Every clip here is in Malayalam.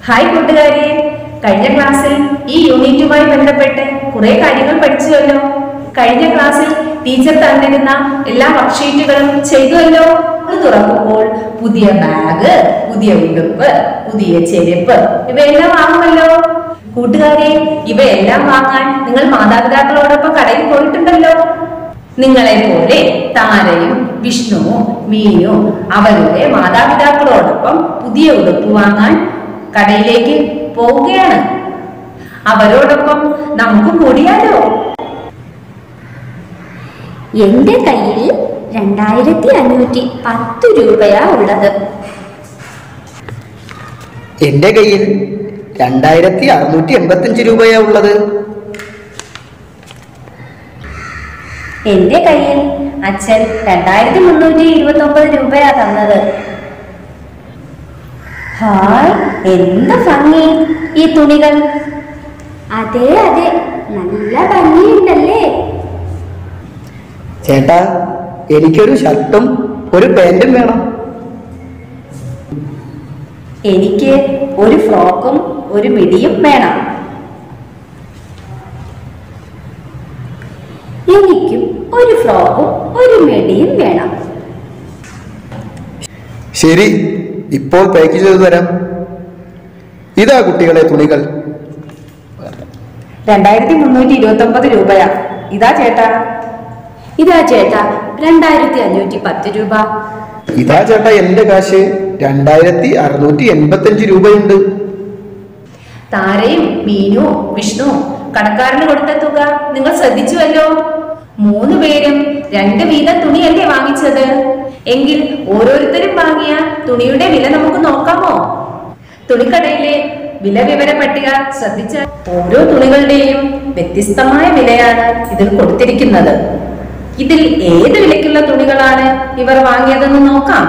ഹായ് കൂട്ടുകാരെ കഴിഞ്ഞ ക്ലാസ്സിൽ ഈ യൂണിറ്റുമായി ബന്ധപ്പെട്ട് കുറെ കാര്യങ്ങൾ പഠിച്ചുവല്ലോ കഴിഞ്ഞ ക്ലാസ്സിൽ ടീച്ചർ തന്നിരുന്ന എല്ലാ വർക്ക്ഷീറ്റുകളും ചെയ്തുവല്ലോ അത് തുറക്കുമ്പോൾ പുതിയ ബാഗ് പുതിയ ഉടുപ്പ് പുതിയ ചെരുപ്പ് ഇവയെല്ലാം വാങ്ങുമല്ലോ കൂട്ടുകാരെ ഇവയെല്ലാം വാങ്ങാൻ നിങ്ങൾ മാതാപിതാക്കളോടൊപ്പം കടയിൽ പോയിട്ടുണ്ടല്ലോ നിങ്ങളെ പോലെ താരയും വിഷ്ണുവും മീനും അവരുടെ മാതാപിതാക്കളോടൊപ്പം പുതിയ ഉടുപ്പ് വാങ്ങാൻ കടയിലേക്ക് പോവുകയാണ് അവരോടൊപ്പം നമുക്കും കൂടിയാലോ എന്റെ കയ്യിൽ രണ്ടായിരത്തി അഞ്ഞൂറ്റി പത്ത് രൂപയാ ഉള്ളത് എന്റെ കയ്യിൽ രണ്ടായിരത്തി അറുന്നൂറ്റി എൺപത്തഞ്ച് രൂപയാ ഉള്ളത് എന്റെ കയ്യിൽ അച്ഛൻ രണ്ടായിരത്തി മുന്നൂറ്റി ഇരുപത്തി ഒമ്പത് രൂപയാ തന്നത് ഹായ് എന്ത് ഭംഗി ഈ തുണികൾ അതെ അതെ നല്ല ഭംഗിയുണ്ടല്ലേ ചേട്ടാ എനിക്കൊരു ഷർട്ടും ഒരു പാൻറ്റും വേണം എനിക്ക് ഒരു ഫ്രോക്കും ഒരു മിടിയും വേണം എനിക്കും ഒരു ഫ്രോക്കും ഒരു മെടിയും വേണം ശരി ഇപ്പോൾ പാക്ക് ചെയ്തു തരാം ഇതാ കുട്ടികളെ തുണികൾ രണ്ടായിരത്തി മുന്നൂറ്റി ഇരുപത്തി ഒമ്പത് രൂപയാ ഇതാ ചേട്ടാ ഇതാ ചേട്ടാ രണ്ടായിരത്തി അഞ്ഞൂറ്റി പത്ത് രൂപ ഇതാ ചേട്ടാ എന്റെ കാശ് രണ്ടായിരത്തി അറുന്നൂറ്റി എൺപത്തഞ്ച് രൂപയുണ്ട് താരയും മീനും വിഷ്ണു കടക്കാരന് കൊടുത്ത തുക നിങ്ങൾ ശ്രദ്ധിച്ചുവല്ലോ മൂന്ന് പേരും രണ്ട് വീതം തുണിയല്ലേ വാങ്ങിച്ചത് എങ്കിൽ ഓരോരുത്തരും വാങ്ങിയ തുണിയുടെ വില നമുക്ക് നോക്കാമോ തുണിക്കടയിലെ വില വിവര പട്ടിക ശ്രദ്ധിച്ച ഓരോ തുണികളുടെയും വ്യത്യസ്തമായ വിലയാണ് ഇതിൽ കൊടുത്തിരിക്കുന്നത് ഇതിൽ ഏത് വിലയ്ക്കുള്ള തുണികളാണ് ഇവർ വാങ്ങിയതെന്ന് നോക്കാം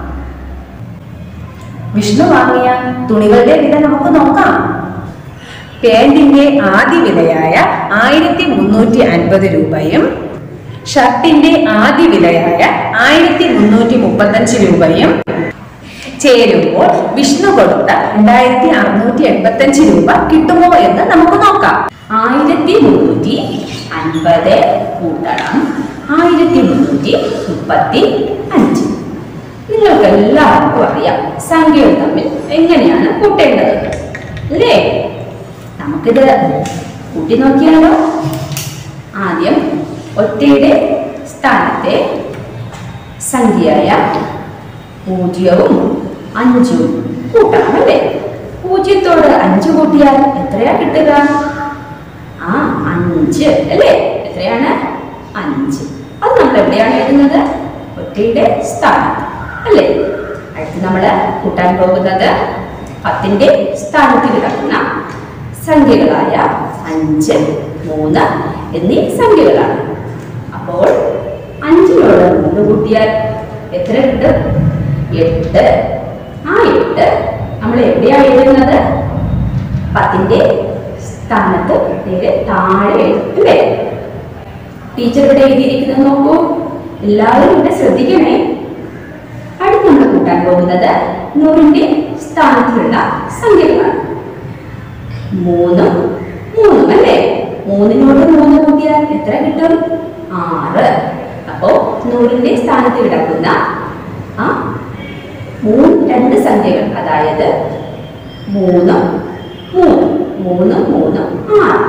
വിഷ്ണു വാങ്ങിയ തുണികളുടെ വില നമുക്ക് നോക്കാം പാന്റിന്റെ ആദ്യ വിലയായ ആയിരത്തി മുന്നൂറ്റി അൻപത് രൂപയും ഷർട്ടിന്റെ ആദ്യ വിലയായ ആയിരത്തി മുന്നൂറ്റി മുപ്പത്തഞ്ച് രൂപയും ചേരുമ്പോൾ വിഷ്ണു കൊടുത്ത രണ്ടായിരത്തി അറുന്നൂറ്റി എൺപത്തഞ്ച് രൂപ കിട്ടുമോ എന്ന് നമുക്ക് നോക്കാം ആയിരത്തി മുന്നൂറ്റി അൻപത് കൂട്ടണം ആയിരത്തി മുന്നൂറ്റി മുപ്പത്തി അഞ്ച് നിങ്ങൾക്ക് എല്ലാവർക്കും അറിയാം സംഖ്യകൾ തമ്മിൽ എങ്ങനെയാണ് കൂട്ടേണ്ടത് അല്ലേ നമുക്കിത് കൂട്ടി നോക്കിയാലോ ആദ്യം ഒറ്റയുടെ സ്ഥാനത്തെ സംഖ്യയായ പൂജ്യവും അഞ്ചും കൂട്ടണം അല്ലേ പൂജ്യത്തോട് അഞ്ച് കൂട്ടിയാൽ എത്രയാ കിട്ടുക ആ അഞ്ച് അല്ലേ എത്രയാണ് അഞ്ച് അത് നമ്മൾ എവിടെയാണ് എഴുതുന്നത് ഒറ്റയുടെ സ്ഥാനത്ത് അല്ലേ അടുത്ത് നമ്മൾ കൂട്ടാൻ പോകുന്നത് പത്തിന്റെ സ്ഥാനത്ത് കിടക്കുന്ന സംഖ്യകളായ അഞ്ച് മൂന്ന് എന്നീ സംഖ്യകളാണ് അപ്പോൾ അഞ്ചിനോട് മൂന്ന് കൂട്ടിയാൽ എത്ര കിട്ടും എട്ട് ആ എട്ട് നമ്മൾ എവിടെയാണ് എഴുതുന്നത് പത്തിന്റെ സ്ഥാനത്ത് നേരെ താഴെ എഴുതും അല്ലേ ടീച്ചർ ഇവിടെ എഴുതിയിരിക്കുന്നത് നോക്കൂ എല്ലാവരും ഇവിടെ ശ്രദ്ധിക്കണേ അടുത്ത് നമ്മൾ കൂട്ടാൻ പോകുന്നത് നൂറിന്റെ സ്ഥാനത്തിലുള്ള സംഖ്യകളാണ് മൂന്നും മൂന്നും അല്ലേ മൂന്നിനോട് മൂന്ന് കൂട്ടിയാൽ എത്ര കിട്ടും ആറ് അപ്പോ നൂറിന്റെ സ്ഥാനത്ത് കിടക്കുന്ന ആ മൂന്ന് രണ്ട് സംഖ്യകൾ അതായത് മൂന്നും മൂന്നും മൂന്നും മൂന്നും ആറ്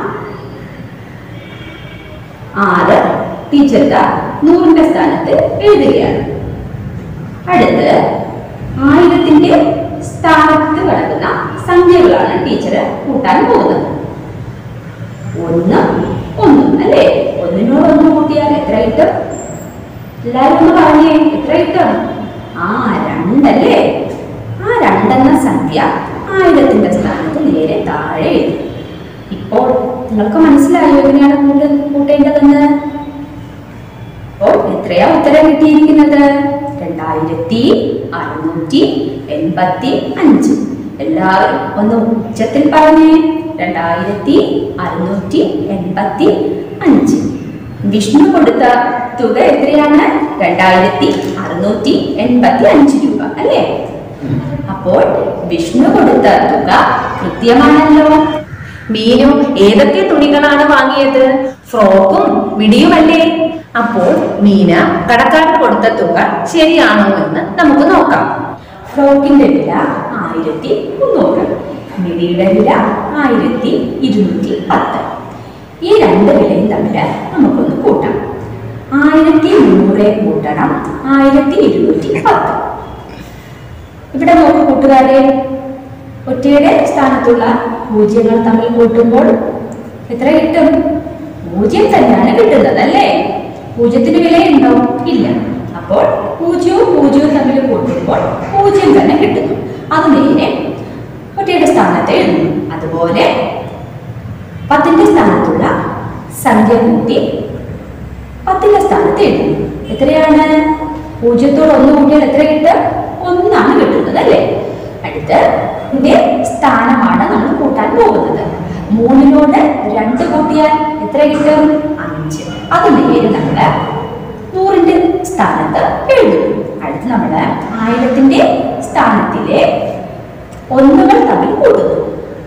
ആറ് ടീച്ചർ നൂറിന്റെ സ്ഥാനത്ത് എഴുതുകയാണ് അടുത്ത് ആയിരത്തിന്റെ സ്ഥാനത്ത് കിടക്കുന്ന സംഖ്യകളാണ് ടീച്ചർ കൂട്ടാൻ പോകുന്നത് ഒന്ന് ഒന്നും അല്ലേ ഒന്നിനോട് ഒന്ന് കൂട്ടിയാൽ എത്ര കിട്ടും എല്ലാവരും ഒന്ന് പറഞ്ഞേ എത്ര കിട്ടും ആ രണ്ടല്ലേ ആ രണ്ടെന്ന സംഖ്യ ആയിരത്തിന്റെ സ്ഥാനത്ത് നേരെ താഴെ എഴുതി ഇപ്പോൾ നിങ്ങൾക്ക് മനസ്സിലായോ എങ്ങനെയാണ് കൂട്ട കൂട്ടേണ്ടതെന്ന് അപ്പോൾ എത്രയാ ഉത്തരം കിട്ടിയിരിക്കുന്നത് രണ്ടായിരത്തി അറുന്നൂറ്റി എൺപത്തി അഞ്ച് എല്ലാവരും ഒന്ന് ഉച്ചത്തിൽ പറഞ്ഞേ രണ്ടായിരത്തി അറുന്നൂറ്റി എൺപത്തി അഞ്ച് വിഷ്ണു കൊടുത്ത തുക എത്രയാണ് രണ്ടായിരത്തി അറുന്നൂറ്റി എൺപത്തി അഞ്ച് രൂപ അല്ലേ അപ്പോൾ വിഷ്ണു കൊടുത്ത തുക കൃത്യമാണല്ലോ മീനു ഏതൊക്കെ തുണികളാണ് വാങ്ങിയത് ഫ്രോക്കും മിടിയുമല്ലേ അപ്പോൾ മീന കടക്കാരന് കൊടുത്ത തുക ശരിയാണോ എന്ന് നമുക്ക് നോക്കാം ഫ്രോക്കിന്റെ വില ആയിരത്തി മുന്നൂറ് മിടിയുടെ വില ആയിരത്തി ഇരുന്നൂറ്റി പത്ത് ഈ രണ്ട് വിലയും തമ്മിൽ നമുക്കൊന്ന് കൂട്ടാം ആയിരത്തി മുന്നൂറ് കൂട്ടണം ആയിരത്തി ഇരുന്നൂറ്റി പത്ത് ഇവിടെ നോക്കൂ കൂട്ടുകാരെ ഒറ്റയുടെ സ്ഥാനത്തുള്ള പൂജ്യങ്ങൾ തമ്മിൽ കൂട്ടുമ്പോൾ എത്ര കിട്ടും പൂജ്യം തന്നെയാണ് കിട്ടുന്നത് അല്ലേ പൂജ്യത്തിന് വിലയുണ്ടോ ഇല്ല അപ്പോൾ പൂജ്യവും പൂജ്യവും തമ്മിൽ കൂട്ടുമ്പോൾ പൂജ്യം തന്നെ കിട്ടുന്നു അത് നേരെ ഒറ്റയുടെ സ്ഥാനത്ത് എഴുതുന്നു അതുപോലെ പത്തിന്റെ സ്ഥാനത്തുള്ള സംഖ്യ കൂട്ടി പത്തിന്റെ സ്ഥാനത്ത് എഴുതുന്നു എത്രയാണ് പൂജ്യത്തോട് ഒന്ന് കൂട്ടിയാൽ എത്ര കിട്ടും ഒന്നാണ് കിട്ടുന്നത് അല്ലേ അടുത്ത് ഇതിന്റെ സ്ഥാനമാണ് നമ്മൾ കൂട്ടാൻ പോകുന്നത് മൂന്നിനോട് രണ്ട് കൂട്ടിയാൽ എത്ര കിട്ടും അഞ്ച് അത് നേരെ നമ്മള് നൂറിന്റെ സ്ഥാനത്ത് എഴുതും അടുത്ത് നമ്മള് ആയിരത്തിന്റെ സ്ഥാനത്തിലെ ഒന്നുകൾ തമ്മിൽ കൂട്ടുന്നു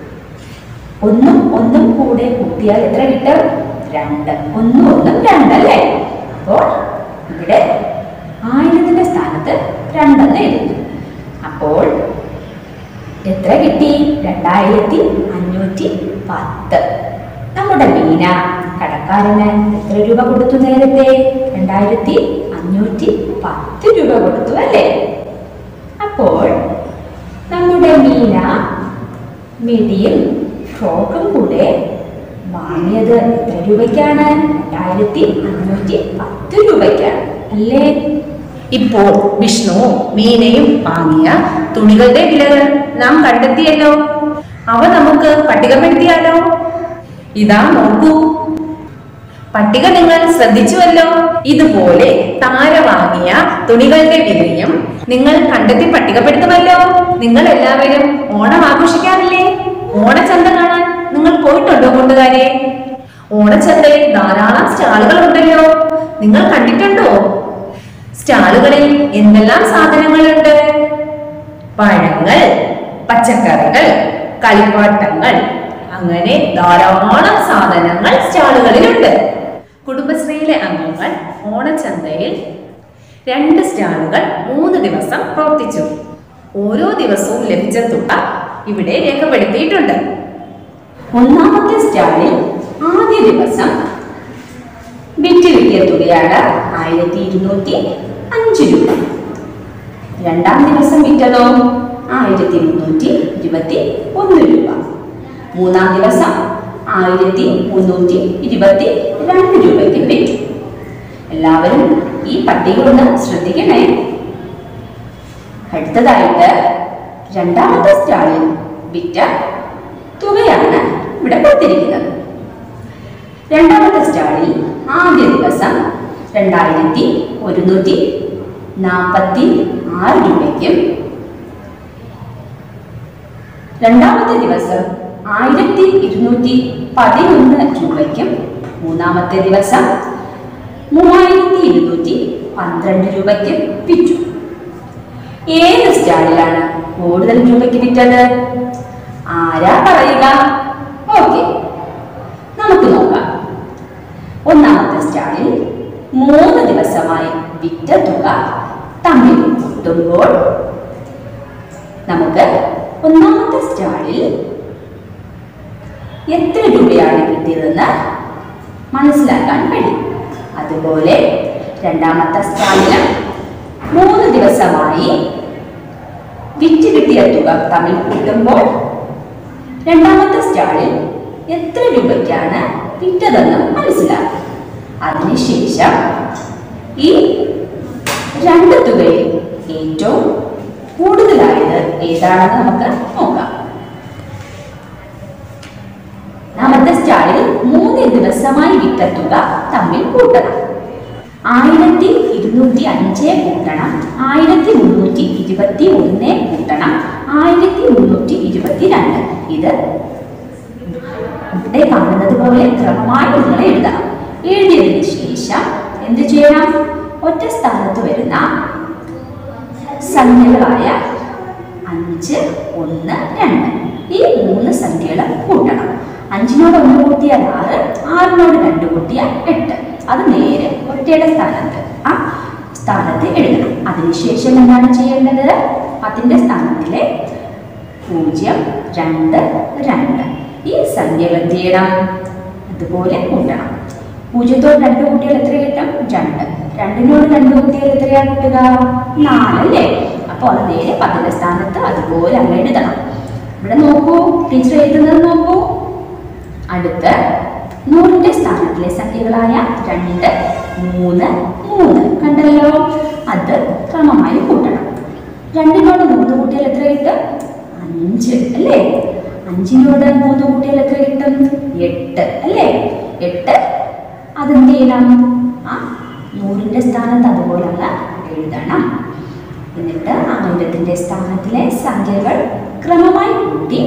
ഒന്നും ഒന്നും കൂടെ കൂട്ടിയാൽ എത്ര കിട്ടും രണ്ട് ഒന്നും ഒന്നും രണ്ട് അല്ലേ അപ്പോൾ ഇവിടെ ആയിരത്തിന്റെ സ്ഥാനത്ത് രണ്ടെന്ന് എഴുതുന്നു അപ്പോൾ എത്ര കിട്ടി രണ്ടായിരത്തി അഞ്ഞൂറ്റി പത്ത് നമ്മുടെ മീന കടക്കാരന് എത്ര രൂപ കൊടുത്തു നേരത്തെ രണ്ടായിരത്തി അഞ്ഞൂറ്റി പത്ത് രൂപ കൊടുത്തു അല്ലേ അപ്പോൾ നമ്മുടെ മീന മിടിയും ഫ്രോക്കും കൂടെ വാങ്ങിയത് എത്ര രൂപയ്ക്കാണ് രണ്ടായിരത്തി അഞ്ഞൂറ്റി പത്ത് രൂപയ്ക്കാണ് അല്ലേ ഇപ്പോൾ വിഷ്ണു മീനയും വാങ്ങിയ തുണികളുടെ വിലകൾ നാം കണ്ടെത്തിയല്ലോ അവ നമുക്ക് പട്ടികപ്പെടുത്തിയാലോ ഇതാ നോക്കൂ പട്ടിക നിങ്ങൾ ശ്രദ്ധിച്ചുവല്ലോ ഇതുപോലെ താര വാങ്ങിയ തുണികളുടെ വിലയും നിങ്ങൾ കണ്ടെത്തി പട്ടികപ്പെടുത്തുമല്ലോ നിങ്ങൾ എല്ലാവരും ഓണം ആഘോഷിക്കാറില്ലേ ഓണച്ചന്ത കാണാൻ നിങ്ങൾ പോയിട്ടുണ്ടോ കൂട്ടുകാരെ ഓണച്ചന്തയിൽ ധാരാളം സ്റ്റാളുകൾ ഉണ്ടല്ലോ നിങ്ങൾ കണ്ടിട്ടുണ്ടോ സ്റ്റാളുകളിൽ എന്തെല്ലാം സാധനങ്ങളുണ്ട് പഴങ്ങൾ പച്ചക്കറികൾ കളിപ്പാട്ടങ്ങൾ അങ്ങനെ ധാരാളം സാധനങ്ങൾ സ്റ്റാളുകളിലുണ്ട് കുടുംബശ്രീയിലെ അംഗങ്ങൾ ഓണച്ചന്തയിൽ രണ്ട് സ്റ്റാളുകൾ മൂന്ന് ദിവസം പ്രവർത്തിച്ചു ഓരോ ദിവസവും ലഭിച്ച തുക ഇവിടെ രേഖപ്പെടുത്തിയിട്ടുണ്ട് ഒന്നാമത്തെ സ്റ്റാളിൽ ആദ്യ ദിവസം വിറ്റ് കിട്ടിയ തുകയാണ് ആയിരത്തി ഇരുന്നൂറ്റി അഞ്ച് രൂപ രണ്ടാം ദിവസം വിറ്റതോ ആയിരത്തി മുന്നൂറ്റി ഇരുപത്തി ഒന്ന് രൂപ മൂന്നാം ദിവസം ആയിരത്തി മുന്നൂറ്റി ഇരുപത്തി രണ്ട് രൂപയ്ക്ക് വിറ്റു എല്ലാവരും ഈ പട്ടിക ഒന്ന് ശ്രദ്ധിക്കണേ അടുത്തതായിട്ട് രണ്ടാമത്തെ സ്റ്റാളിൽ വിറ്റ തുകയാണ് ഇവിടെ കൊടുത്തിരിക്കുന്നത് രണ്ടാമത്തെ സ്റ്റാളിൽ ആദ്യ ദിവസം രണ്ടായിരത്തി ഒരുന്നൂറ്റി നാൽപ്പത്തി ആറ് രൂപയ്ക്കും രണ്ടാമത്തെ ദിവസം ആയിരത്തി ഇരുന്നൂറ്റി പതിനൊന്ന് രൂപയ്ക്കും മൂന്നാമത്തെ ദിവസം മൂവായിരത്തി ഇരുന്നൂറ്റി പന്ത്രണ്ട് രൂപയ്ക്കും വിറ്റു ഏത് സ്റ്റാളിലാണ് കൂടുതൽ രൂപയ്ക്ക് വിറ്റത് ആരാ പറയുക ഓക്കെ നമുക്ക് നോക്കാം ഒന്നാമത്തെ സ്റ്റാളിൽ മൂന്ന് ദിവസമായി വിറ്റ തുക തമ്മിൽ കൂട്ടുമ്പോൾ നമുക്ക് ഒന്നാമത്തെ സ്റ്റാളിൽ എത്ര രൂപയാണ് കിട്ടിയതെന്ന് മനസ്സിലാക്കാൻ കഴിയും അതുപോലെ രണ്ടാമത്തെ സ്റ്റാളിന് മൂന്ന് ദിവസമായി വിറ്റ് കിട്ടിയ തുക തമ്മിൽ കൂട്ടുമ്പോൾ രണ്ടാമത്തെ സ്റ്റാളിൽ എത്ര രൂപയ്ക്കാണ് വിറ്റതെന്ന് മനസ്സിലാക്കും അതിനുശേഷം ഈ രണ്ട് തുകയിൽ ഏറ്റവും കൂടുതലായത് ഏതാണെന്ന് നമുക്ക് നോക്കാം രണ്ടാമത്തെ സ്റ്റാളിൽ മൂന്ന് ദിവസമായി വിറ്റ തുക തമ്മിൽ കൂട്ടണം ആയിരത്തി ഇരുന്നൂറ്റി അഞ്ച് കൂട്ടണം ആയിരത്തി മുന്നൂറ്റി ഇരുപത്തി ഒന്ന് കൂട്ടണം ആയിരത്തി മുന്നൂറ്റി ഇരുപത്തി രണ്ട് ഇത് ഇവിടെ കാണുന്നത് പോലെ ക്രമമായി നിങ്ങൾ എഴുതണം എഴുതിയതിനു ശേഷം എന്ത് ചെയ്യണം ഒറ്റ സ്ഥാനത്ത് വരുന്ന സംഖ്യകളായ അഞ്ച് ഒന്ന് രണ്ട് ഈ മൂന്ന് സംഖ്യകൾ കൂട്ടണം അഞ്ചിനോട് ഒന്ന് കൂട്ടിയാൽ ആറ് ആറിനോട് രണ്ട് കൂട്ടിയാൽ എട്ട് അത് നേരെ ഒറ്റയുടെ സ്ഥാനത്ത് ആ സ്ഥാനത്ത് എഴുതണം അതിനുശേഷം എന്താണ് ചെയ്യേണ്ടത് പത്തിന്റെ സ്ഥാനത്തിലെ പൂജ്യം രണ്ട് രണ്ട് ഈ സംഖ്യകൾ എന്ത് ചെയ്യണം അതുപോലെ കൂട്ടണം പൂജ്യത്തോട് രണ്ട് കുട്ടികൾ എത്ര കിട്ടും രണ്ട് രണ്ടിനോട് രണ്ട് കുട്ടികൾ എത്രയാ കിട്ടുക നാലല്ലേ അപ്പോൾ അത് നേരെ പത്തിന്റെ സ്ഥാനത്ത് അതുപോലെ അങ്ങ് എഴുതണം ഇവിടെ നോക്കൂ ടീച്ചർ എഴുതുന്നത് നോക്കൂ അടുത്ത് നൂറിന്റെ സ്ഥാനത്തിലെ സംഖ്യകളായ രണ്ട് മൂന്ന് മൂന്ന് കണ്ടല്ലോ അത് ക്രമമായി കൂട്ടണം രണ്ടിനോട് മൂന്ന് കൂട്ടിയാൽ എത്ര കിട്ടും അഞ്ച് അല്ലേ അഞ്ചിനോട് മൂന്ന് കൂട്ടിയാൽ എത്ര കിട്ടും എട്ട് അല്ലേ എട്ട് അതെന്ത് ചെയ്യണം ആ നൂറിന്റെ സ്ഥാനത്ത് അതുപോലെ അങ്ങ് എഴുതണം എന്നിട്ട് ആയിരത്തിന്റെ സ്ഥാനത്തിലെ സംഖ്യകൾ ക്രമമായി കൂട്ടി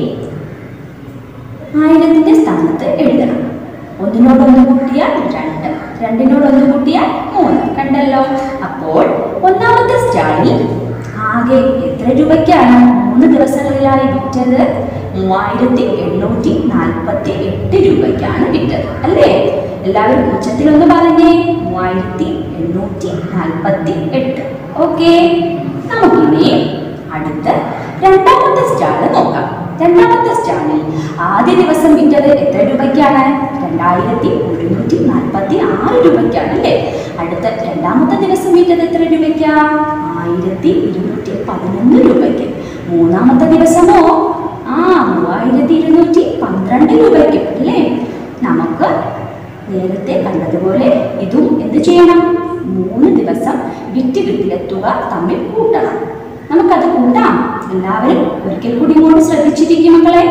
ആയിരത്തിന്റെ സ്ഥാനത്ത് എഴുതണം ഒന്നിനോട് ഒന്ന് കൂട്ടിയാൽ രണ്ട് രണ്ടിനോട് ഒന്ന് കൂട്ടിയാൽ മൂന്ന് കണ്ടല്ലോ അപ്പോൾ ഒന്നാമത്തെ സ്റ്റാളിൽ ആകെ എത്ര രൂപയ്ക്കാണ് മൂന്ന് ദിവസങ്ങളിലായി വിറ്റത് മൂവായിരത്തി എണ്ണൂറ്റി നാൽപ്പത്തി എട്ട് രൂപയ്ക്കാണ് വിറ്റത് അല്ലേ എല്ലാവരും ഉച്ചത്തിലൊന്ന് പറഞ്ഞേ മൂവായിരത്തി എണ്ണൂറ്റി നാൽപ്പത്തി എട്ട് ഓക്കെ നമുക്കിനി അടുത്ത രണ്ടാമത്തെ സ്റ്റാള് നോക്കാം രണ്ടാമത്തെ സ്റ്റാളിൽ ആദ്യ ദിവസം വിറ്റത് എത്ര രൂപയ്ക്കാണ് രണ്ടായിരത്തി ഒരുന്നൂറ്റി നാൽപ്പത്തി ആറ് രൂപയ്ക്കാണ് അല്ലേ അടുത്ത രണ്ടാമത്തെ ദിവസം വിറ്റത് എത്ര രൂപയ്ക്കാ ആയിരത്തി ഇരുന്നൂറ്റി പതിനൊന്ന് രൂപയ്ക്ക് മൂന്നാമത്തെ ദിവസമോ ആ മൂവായിരത്തി ഇരുന്നൂറ്റി പന്ത്രണ്ട് രൂപയ്ക്ക് അല്ലേ നമുക്ക് നേരത്തെ കണ്ടതുപോലെ ഇതും എന്ത് ചെയ്യണം മൂന്ന് ദിവസം വിറ്റ് കിട്ടിയ തുക തമ്മിൽ കൂട്ടണം നമുക്കത് കൂട്ടാം എല്ലാവരും ഒരിക്കൽ കൂടി ഇങ്ങോട്ട് ശ്രദ്ധിച്ചിരിക്കും മക്കളെ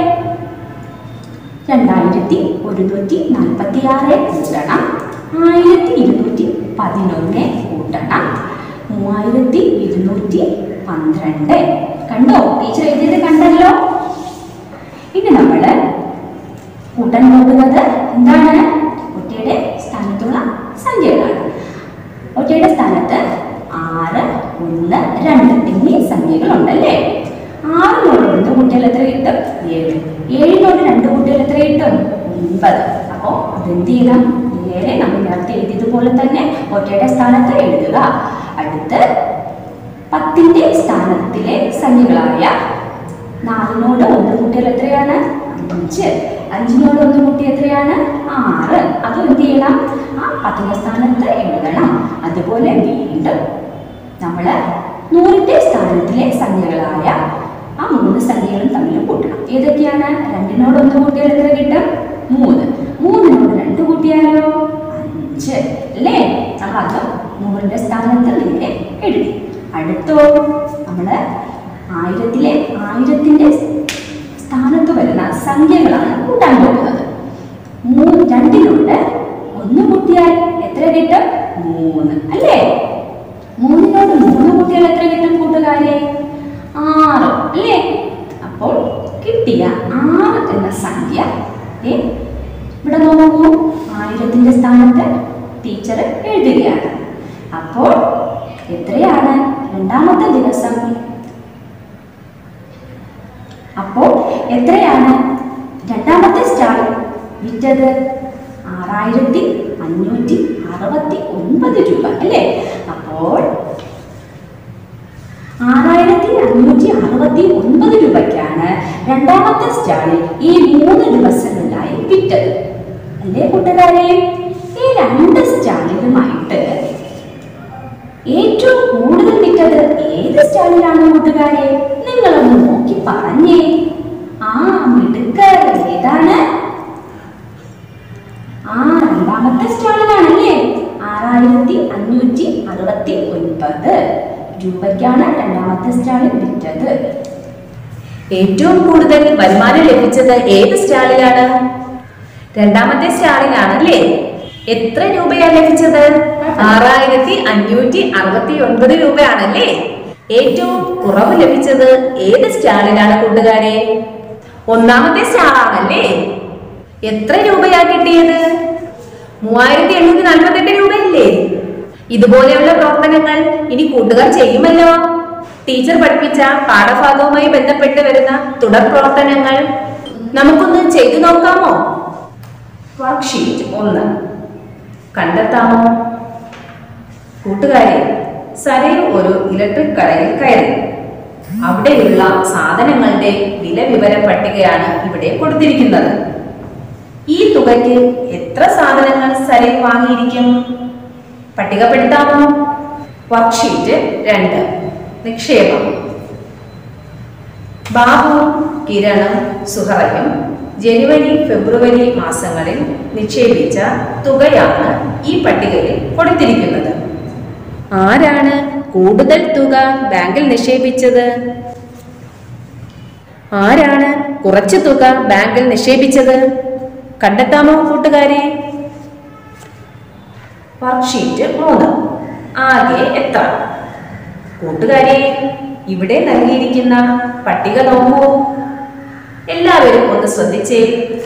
രണ്ടായിരത്തി ഒരുന്നൂറ്റി നാൽപ്പത്തി ആറ് കൂട്ടണം ആയിരത്തി ഇരുന്നൂറ്റി പതിനൊന്ന് കൂട്ടണം മൂവായിരത്തി ഇരുന്നൂറ്റി പന്ത്രണ്ട് കണ്ടോ ടീച്ചർ എഴുതിയത് കണ്ടല്ലോ ഇനി നമ്മള് കൂട്ടാൻ പോകുന്നത് എന്താണ് ഒറ്റയുടെ സ്ഥാനത്തുള്ള സംഖ്യകളാണ് ഒറ്റയുടെ സ്ഥാനത്ത് ആറ് ഒന്ന് രണ്ട് എന്നീ സംഖ്യകളുണ്ടല്ലേ ആറിനോട് രണ്ട് കുട്ടികൾ എത്ര കിട്ടും ഏഴ് ഏഴിനോട് രണ്ട് കുട്ടികൾ എത്ര കിട്ടും ഒൻപത് അപ്പോൾ അതെന്ത് ചെയ്യണം നേരെ നമ്മൾ നേരത്തെ എഴുതിയതുപോലെ തന്നെ ഒറ്റയുടെ സ്ഥാനത്ത് എഴുതുക അടുത്ത് പത്തിന്റെ സ്ഥാനത്തിലെ സംഖ്യകളായ നാലിനോട് ഒന്ന് കൂട്ടിയാൽ എത്രയാണ് അഞ്ച് അഞ്ചിനോട് ഒന്ന് കൂട്ടി എത്രയാണ് ആറ് അത് എന്ത് ചെയ്യണം ആ പത്തിന്റെ സ്ഥാനത്ത് എഴുതണം അതുപോലെ വീണ്ടും നമ്മൾ നൂറിന്റെ സ്ഥാനത്തിലെ സംഖ്യകളായ ആ മൂന്ന് സംഖ്യകളും തമ്മിൽ കൂട്ടണം ഏതൊക്കെയാണ് രണ്ടിനോട് ഒന്ന് കൂട്ടിയാൽ എത്ര കിട്ടും മൂന്ന് മൂന്നിനോട് രണ്ട് കൂട്ടിയാലോ അഞ്ച് അല്ലേ നമ്മൾ അത് നൂറിന്റെ സ്ഥാനത്ത് നേരെ എഴുതി അടുത്തോ നമ്മള് ആയിരത്തിലെ ആയിരത്തിന്റെ സ്ഥാനത്ത് വരുന്ന സംഖ്യകളാണ് കൂട്ടാൻ പോകുന്നത് മൂന്ന് രണ്ടിനോട് ഒന്ന് കൂട്ടിയാൽ എത്ര കിട്ടും മൂന്ന് അല്ലേ മൂന്നിനോട് മൂന്ന് കൂട്ടിയാൽ എത്ര കിട്ടും കൂട്ടുകാരെ ആറ് അല്ലേ അപ്പോൾ കിട്ടിയ ആറ് എന്ന സംഖ്യ ഏ ഇവിടെ നോക്കൂ ആയിരത്തിന്റെ സ്ഥാനത്ത് ടീച്ചർ എഴുതുകയാണ് അപ്പോൾ എത്രയാണ് രണ്ടാമത്തെ ദിവസം അപ്പോൾ എത്രയാണ് രണ്ടാമത്തെ സ്റ്റാൾ വിറ്റത് ആറായിരത്തി അഞ്ഞൂറ്റി അറുപത്തി ഒൻപത് രൂപ അല്ലേ അപ്പോൾ ആറായിരത്തി അഞ്ഞൂറ്റി അറുപത്തി ഒൻപത് രൂപയ്ക്കാണ് രണ്ടാമത്തെ സ്റ്റാളിൽ ഈ മൂന്ന് ദിവസങ്ങളിലായി വിറ്റത് അല്ലേ കൂട്ടുകാരെ ഈ രണ്ട് സ്റ്റാളിലുമായിട്ട് ഏറ്റവും കൂടുതൽ വിറ്റത് ഏത് സ്റ്റാളിലാണ് കൂട്ടുകാരെ നിങ്ങളൊന്ന് നോക്കി പറഞ്ഞേ ആ മിടുക്കർ ഏതാണ് ആ രണ്ടാമത്തെ സ്റ്റാളിലാണല്ലേ ആറായിരത്തി അഞ്ഞൂറ്റി അറുപത്തി ഒൻപത് രൂപയ്ക്കാണ് രണ്ടാമത്തെ സ്റ്റാളിൽ വിറ്റത് ഏറ്റവും കൂടുതൽ വരുമാനം ലഭിച്ചത് ഏത് സ്റ്റാളിലാണ് രണ്ടാമത്തെ സ്റ്റാളിലാണല്ലേ എത്ര രൂപയാണ് ലഭിച്ചത് ആറായിരത്തി അഞ്ഞൂറ്റി അറുപത്തി ഒൻപത് രൂപയാണല്ലേ ഏറ്റവും കുറവ് ലഭിച്ചത് ഏത് സ്റ്റാളിലാണ് കൂട്ടുകാരെ ഒന്നാമത്തെ സ്റ്റാളാണല്ലേ എത്ര രൂപയാ കിട്ടിയത് മൂവായിരത്തി എണ്ണൂറ്റി നാൽപ്പത്തെട്ട് രൂപയല്ലേ ഇതുപോലെയുള്ള പ്രവർത്തനങ്ങൾ ഇനി കൂട്ടുകാർ ചെയ്യുമല്ലോ ടീച്ചർ പഠിപ്പിച്ച പാഠഭാഗവുമായി ബന്ധപ്പെട്ട് വരുന്ന തുടർ പ്രവർത്തനങ്ങൾ നമുക്കൊന്ന് ചെയ്തു നോക്കാമോ വർക്ക്ഷീറ്റ് ഒന്ന് കണ്ടെത്താമോ കൂട്ടുകാരെ സരയു ഒരു ഇലക്ട്രിക് കടയിൽ കയറി അവിടെയുള്ള സാധനങ്ങളുടെ വില വിവര പട്ടികയാണ് ഇവിടെ കൊടുത്തിരിക്കുന്നത് ഈ തുകയ്ക്ക് എത്ര സാധനങ്ങൾ സരയു വാങ്ങിയിരിക്കും പട്ടികപ്പെടുത്താമോ വർക്ക്ഷീറ്റ് രണ്ട് നിക്ഷേപം ബാബുവും കിരണും സുഹറയും ജനുവരി ഫെബ്രുവരി മാസങ്ങളിൽ നിക്ഷേപിച്ച തുകയാണ് ഈ പട്ടികയിൽ കൊടുത്തിരിക്കുന്നത് ആരാണ് കൂടുതൽ തുക ബാങ്കിൽ നിക്ഷേപിച്ചത് ആരാണ് കുറച്ച് തുക ബാങ്കിൽ നിക്ഷേപിച്ചത് കണ്ടെത്താമോ കൂട്ടുകാരെ വർക്ക്ഷീറ്റ് മൂന്ന് ആകെ എത്ര കൂട്ടുകാരെ ഇവിടെ നൽകിയിരിക്കുന്ന പട്ടിക നോക്കൂ എല്ലാവരും ഒന്ന് ശ്രദ്ധിച്ചേ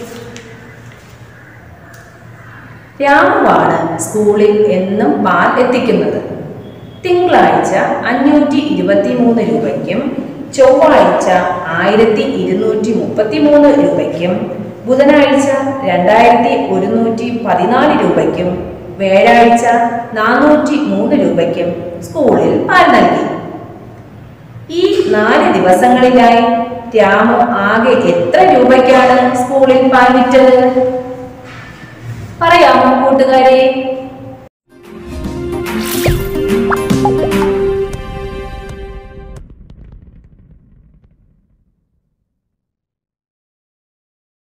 രാമുവാണ് സ്കൂളിൽ എന്നും പാൽ എത്തിക്കുന്നത് തിങ്കളാഴ്ച അഞ്ഞൂറ്റി ഇരുപത്തി മൂന്ന് രൂപയ്ക്കും ചൊവ്വാഴ്ച ആയിരത്തി ഇരുന്നൂറ്റി മുപ്പത്തി മൂന്ന് രൂപയ്ക്കും ബുധനാഴ്ച രണ്ടായിരത്തി ഒരുന്നൂറ്റി പതിനാല് രൂപയ്ക്കും വ്യാഴാഴ്ച നാനൂറ്റി മൂന്ന് രൂപയ്ക്കും സ്കൂളിൽ പാൽ നൽകി ഈ നാല് ദിവസങ്ങളിലായി രാമു ആകെ എത്ര രൂപയ്ക്കാണ് സ്കൂളിൽ പാൽ വിറ്റത് പറയാമോ കൂട്ടുകാരെ